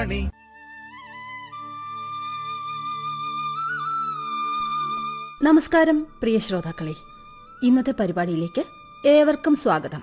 ആകാശവാണി നമസ്കാരം പ്രിയ ശ്രോതാക്കളെ ഇന്നത്തെ പരിപാടിയിലേക്ക് ഏവർക്കും സ്വാഗതം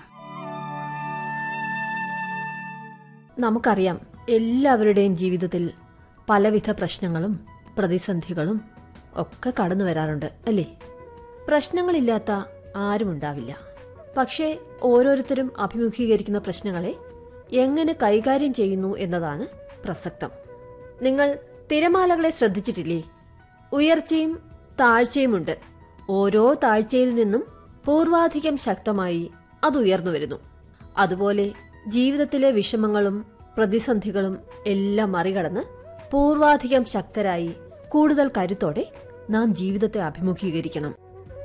നമുക്കറിയാം എല്ലാവരുടെയും ജീവിതത്തിൽ പലവിധ പ്രശ്നങ്ങളും പ്രതിസന്ധികളും ഒക്കെ കടന്നു വരാറുണ്ട് അല്ലേ പ്രശ്നങ്ങളില്ലാത്ത ആരുമുണ്ടാവില്ല പക്ഷേ ഓരോരുത്തരും അഭിമുഖീകരിക്കുന്ന പ്രശ്നങ്ങളെ എങ്ങനെ കൈകാര്യം ചെയ്യുന്നു എന്നതാണ് പ്രസക്തം നിങ്ങൾ തിരമാലകളെ ശ്രദ്ധിച്ചിട്ടില്ലേ ഉയർച്ചയും താഴ്ചയുമുണ്ട് ഓരോ താഴ്ചയിൽ നിന്നും പൂർവാധികം ശക്തമായി അത് ഉയർന്നു വരുന്നു അതുപോലെ ജീവിതത്തിലെ വിഷമങ്ങളും പ്രതിസന്ധികളും എല്ലാം മറികടന്ന് പൂർവാധികം ശക്തരായി കൂടുതൽ കരുത്തോടെ നാം ജീവിതത്തെ അഭിമുഖീകരിക്കണം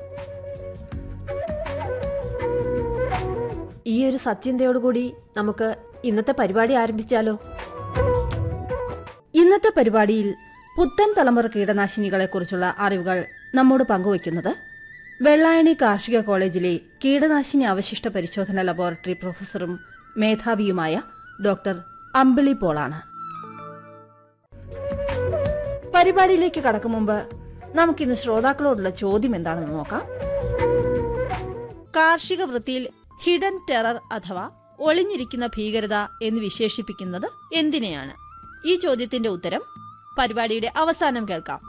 ഈ ഒരു സത്യന്തയോടുകൂടി നമുക്ക് ഇന്നത്തെ പരിപാടി ആരംഭിച്ചാലോ ഇന്നത്തെ പരിപാടിയിൽ പുത്തൻ തലമുറ കീടനാശിനികളെക്കുറിച്ചുള്ള അറിവുകൾ നമ്മോട് പങ്കുവയ്ക്കുന്നത് വെള്ളായണി കാർഷിക കോളേജിലെ കീടനാശിനി അവശിഷ്ട പരിശോധന ലബോറട്ടറി പ്രൊഫസറും മേധാവിയുമായ ഡോക്ടർ അമ്പിളി പോളാണ് പരിപാടിയിലേക്ക് കടക്കും മുമ്പ് നമുക്കിന്ന് ശ്രോതാക്കളോടുള്ള ചോദ്യം എന്താണെന്ന് നോക്കാം കാർഷിക വൃത്തിയിൽ ഹിഡൻ ടെറർ അഥവാ ഒളിഞ്ഞിരിക്കുന്ന ഭീകരത എന്ന് വിശേഷിപ്പിക്കുന്നത് എന്തിനെയാണ് ഈ ചോദ്യത്തിന്റെ ഉത്തരം പരിപാടിയുടെ അവസാനം കേൾക്കാം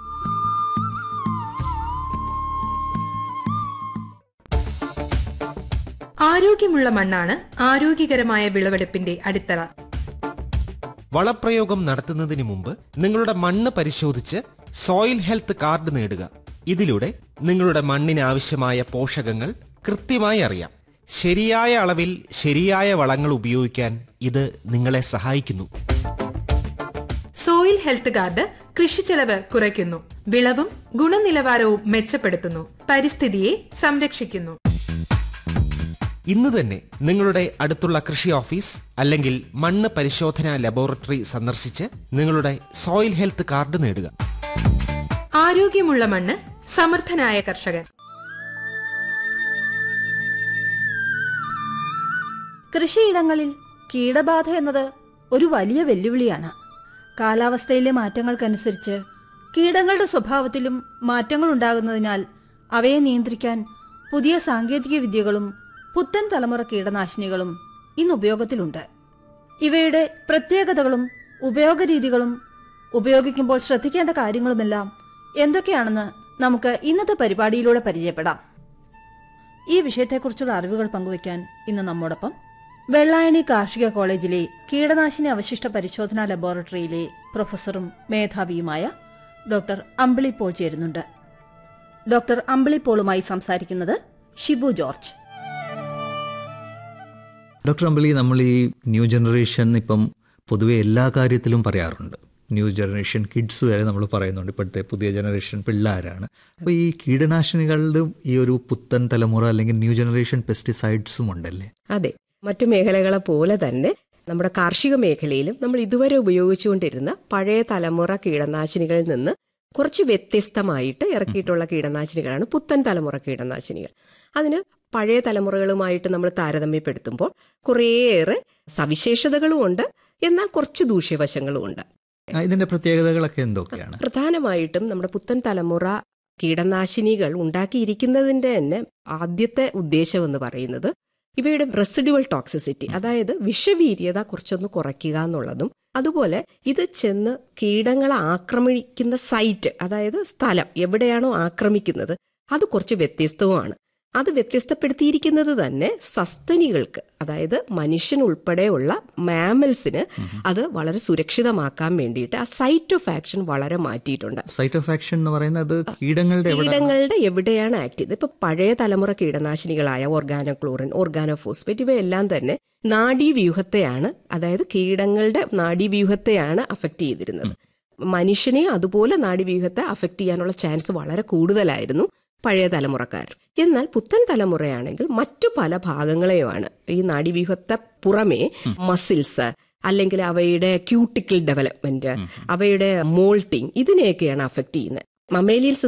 ആരോഗ്യമുള്ള മണ്ണാണ് ആരോഗ്യകരമായ വിളവെടുപ്പിന്റെ അടിത്തറ വളപ്രയോഗം നടത്തുന്നതിന് മുമ്പ് നിങ്ങളുടെ മണ്ണ് പരിശോധിച്ച് സോയിൽ ഹെൽത്ത് കാർഡ് നേടുക ഇതിലൂടെ നിങ്ങളുടെ മണ്ണിന് ആവശ്യമായ പോഷകങ്ങൾ കൃത്യമായി അറിയാം ശരിയായ അളവിൽ ശരിയായ വളങ്ങൾ ഉപയോഗിക്കാൻ ഇത് നിങ്ങളെ സഹായിക്കുന്നു സോയിൽ ഹെൽത്ത് കാർഡ് കൃഷിച്ചെലവ് കുറയ്ക്കുന്നു വിളവും ഗുണനിലവാരവും മെച്ചപ്പെടുത്തുന്നു പരിസ്ഥിതിയെ സംരക്ഷിക്കുന്നു ഇന്ന് തന്നെ നിങ്ങളുടെ അടുത്തുള്ള കൃഷി ഓഫീസ് അല്ലെങ്കിൽ മണ്ണ് പരിശോധനാ ലബോറട്ടറി സന്ദർശിച്ച് നിങ്ങളുടെ സോയിൽ ഹെൽത്ത് കാർഡ് നേടുക ആരോഗ്യമുള്ള മണ്ണ് സമർത്ഥനായ കർഷകൻ കൃഷിയിടങ്ങളിൽ കീടബാധ എന്നത് ഒരു വലിയ വെല്ലുവിളിയാണ് കാലാവസ്ഥയിലെ മാറ്റങ്ങൾക്കനുസരിച്ച് കീടങ്ങളുടെ സ്വഭാവത്തിലും മാറ്റങ്ങൾ ഉണ്ടാകുന്നതിനാൽ അവയെ നിയന്ത്രിക്കാൻ പുതിയ സാങ്കേതിക വിദ്യകളും പുത്തൻ തലമുറ കീടനാശിനികളും ഇന്ന് ഉപയോഗത്തിലുണ്ട് ഇവയുടെ പ്രത്യേകതകളും ഉപയോഗരീതികളും ഉപയോഗിക്കുമ്പോൾ ശ്രദ്ധിക്കേണ്ട കാര്യങ്ങളുമെല്ലാം എന്തൊക്കെയാണെന്ന് നമുക്ക് ഇന്നത്തെ പരിപാടിയിലൂടെ പരിചയപ്പെടാം ഈ വിഷയത്തെക്കുറിച്ചുള്ള അറിവുകൾ പങ്കുവയ്ക്കാൻ ഇന്ന് നമ്മോടൊപ്പം വെള്ളായണി കാർഷിക കോളേജിലെ കീടനാശിനി അവശിഷ്ട പരിശോധനാ ലബോറട്ടറിയിലെ പ്രൊഫസറും മേധാവിയുമായ ഡോക്ടർ അമ്പിളി പോൾ ചേരുന്നുണ്ട് ഡോക്ടർ അമ്പിളി പോളുമായി സംസാരിക്കുന്നത് ഷിബു ജോർജ് ഡോക്ടർ അമ്പലി നമ്മൾ ഈ ന്യൂ ജനറേഷൻ ഇപ്പം പൊതുവെ എല്ലാ കാര്യത്തിലും പറയാറുണ്ട് ന്യൂ ജനറേഷൻ കിഡ്സ് വരെ നമ്മൾ പറയുന്നുണ്ട് ഇപ്പോഴത്തെ പുതിയ ജനറേഷൻ പിള്ളേരാണ് അപ്പോൾ ഈ കീടനാശിനികളിലും ഈ ഒരു പുത്തൻ തലമുറ അല്ലെങ്കിൽ ന്യൂ ജനറേഷൻ പെസ്റ്റിസൈഡ്സും ഉണ്ടല്ലേ അതെ മറ്റു മേഖലകളെ പോലെ തന്നെ നമ്മുടെ കാർഷിക മേഖലയിലും നമ്മൾ ഇതുവരെ ഉപയോഗിച്ചുകൊണ്ടിരുന്ന പഴയ തലമുറ കീടനാശിനികളിൽ നിന്ന് കുറച്ച് വ്യത്യസ്തമായിട്ട് ഇറക്കിയിട്ടുള്ള കീടനാശിനികളാണ് പുത്തൻ തലമുറ കീടനാശിനികൾ അതിന് പഴയ തലമുറകളുമായിട്ട് നമ്മൾ താരതമ്യപ്പെടുത്തുമ്പോൾ കുറേയേറെ സവിശേഷതകളും ഉണ്ട് എന്നാൽ കുറച്ച് ദൂഷ്യവശങ്ങളും ഉണ്ട് ആ, ഇതിന്റെ പ്രത്യേകതകളൊക്കെ എന്തൊക്കെയാണ് പ്രധാനമായിട്ടും നമ്മുടെ പുത്തൻ തലമുറ കീടനാശിനികൾ ഉണ്ടാക്കിയിരിക്കുന്നതിന്റെ തന്നെ ആദ്യത്തെ ഉദ്ദേശം എന്ന് പറയുന്നത് ഇവയുടെ റെസിഡുവൽ ടോക്സിസിറ്റി അതായത് വിഷവീര്യത കുറച്ചൊന്ന് കുറയ്ക്കുക എന്നുള്ളതും അതുപോലെ ഇത് ചെന്ന് കീടങ്ങളെ ആക്രമിക്കുന്ന സൈറ്റ് അതായത് സ്ഥലം എവിടെയാണോ ആക്രമിക്കുന്നത് അത് കുറച്ച് വ്യത്യസ്തവുമാണ് അത് വ്യത്യസ്തപ്പെടുത്തിയിരിക്കുന്നത് തന്നെ സസ്തനികൾക്ക് അതായത് മനുഷ്യൻ ഉൾപ്പെടെയുള്ള മാമൽസിന് അത് വളരെ സുരക്ഷിതമാക്കാൻ വേണ്ടിയിട്ട് ആ സൈറ്റ് ഓഫ് ആക്ഷൻ വളരെ മാറ്റിയിട്ടുണ്ട് സൈറ്റ് ഓഫ് ആക്ഷൻ എന്ന് പറയുന്നത് കീടങ്ങളുടെ എവിടെ കീടങ്ങളുടെ എവിടെയാണ് ആക്ട് ചെയ്തത് ഇപ്പൊ പഴയ തലമുറ കീടനാശിനികളായ ഓർഗാനോക്ലോറിൻ ഓർഗാനോഫോസ്ഫേറ്റ് ഇവയെല്ലാം തന്നെ നാഡീവ്യൂഹത്തെയാണ് അതായത് കീടങ്ങളുടെ നാഡീവ്യൂഹത്തെയാണ് അഫക്റ്റ് ചെയ്തിരുന്നത് മനുഷ്യനെ അതുപോലെ നാഡീവ്യൂഹത്തെ അഫക്റ്റ് ചെയ്യാനുള്ള ചാൻസ് വളരെ കൂടുതലായിരുന്നു പഴയ തലമുറക്കാർ എന്നാൽ പുത്തൻ തലമുറയാണെങ്കിൽ മറ്റു പല ഭാഗങ്ങളെയുമാണ് ഈ നാഡീവ്യൂഹത്തെ പുറമേ മസിൽസ് അല്ലെങ്കിൽ അവയുടെ ക്യൂട്ടിക്കൽ ഡെവലപ്മെന്റ് അവയുടെ മോൾട്ടിങ് ഇതിനെയൊക്കെയാണ് അഫക്റ്റ് ചെയ്യുന്നത് മമേലിയൽ